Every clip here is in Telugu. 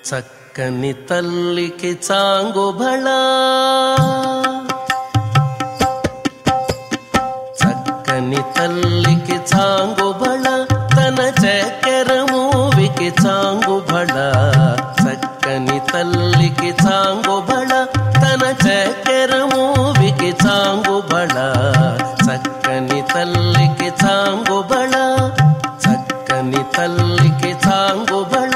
చక్కని తల్లికి చాంగుబళా చక్కని తల్లికి చాంగుబళ తన చక్కెర మూవికి చాంగుబళ చక్కని తల్లికి చాంగుబళ తన చక్కెర మూవికి చాంగుబళ చక్కని తల్లికి చాంగుబళ చక్కని తల్లికి చాంగుబళ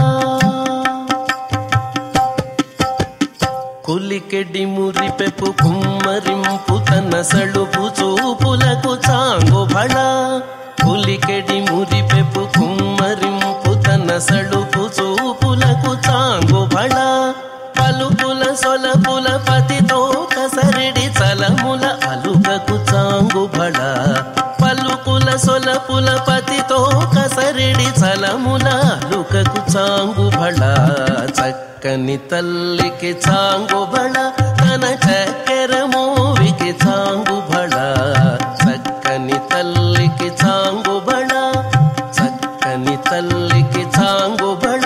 కులికెడి మురిపెపు కుమ్మరింపు తన సడుపు చూపులకు చాంగు బళ కులికెడి మురిపెపు కుమ్మరింపు తన సడుపు చూపులకు చాంగు బళ పలుకుల సొలపుల పతితో కసరిడి చలముల అలుకకు చాంగు బళ పలుకుల సొలపుల పతితో కసరిడి చలముల అలుకకు చాంగు బళ చక్కని తల్లికి చాంగు బళ తన చక్కెర మూవికి చాంగు బళ చక్కని తల్లికి చాంగు బళ చక్కని తల్లికి చాంగు బళ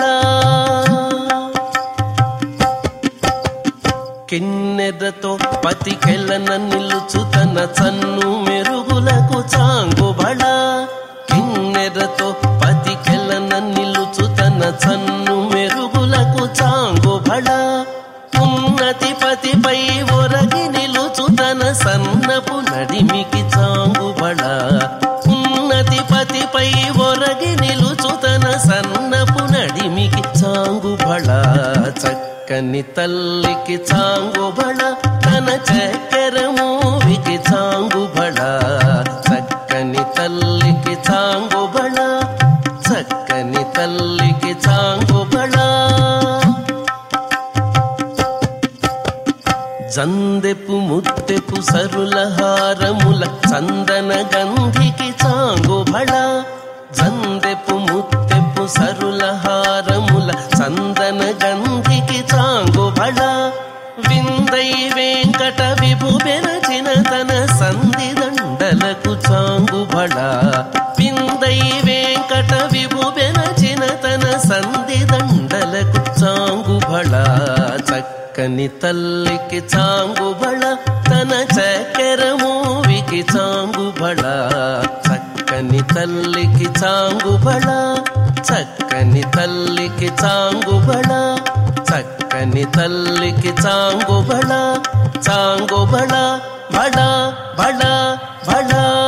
కిన్నెరతో పతికెళ్ళన నిలుచు తన చన్ను మెరుగులకు చాంగు బళ కిన్నెరతో పతికెళ్ళన నిలుచు తన చన్ను మెరుగులకు చాంగు బళ ఉన్నతి పతిపై ఒరగి నిలుచు తన సన్నపు నడిమికి చాంగు బళ ఉన్నతి పతిపై ఒరగి నిలుచు తన సన్నపు నడిమికి చాంగు బళ చక్కని తల్లికి చాంగు బళ తన చక్కెర మూవికి చాంగు బళ చక్కని తల్లికి చాంగు బళ చక్కని తల్లికి చాంగు బళ జందెపు ముత్తెపు సరుల హారముల చందన గంధికి చాంగు బళ జందెపు ముత్తెపు సరుల హారముల చందన గంధికి చాంగు బళ విందై వెంకట విభు బెరచిన తన సంధి దండలకు చాంగు బళ విందై వెంకట విభు బెరచిన తన సంధి దండలకు చాంగు బళ చక్కని తల్లికి చాంగు బళ తన చక్కెర మూవికి చాంగు బళ చక్కని తల్లికి చాంగు బళ చక్కని తల్లికి చాంగు బళ చక్కని తల్లికి చాంగు బళ చాంగు బళ బళ బళ బళ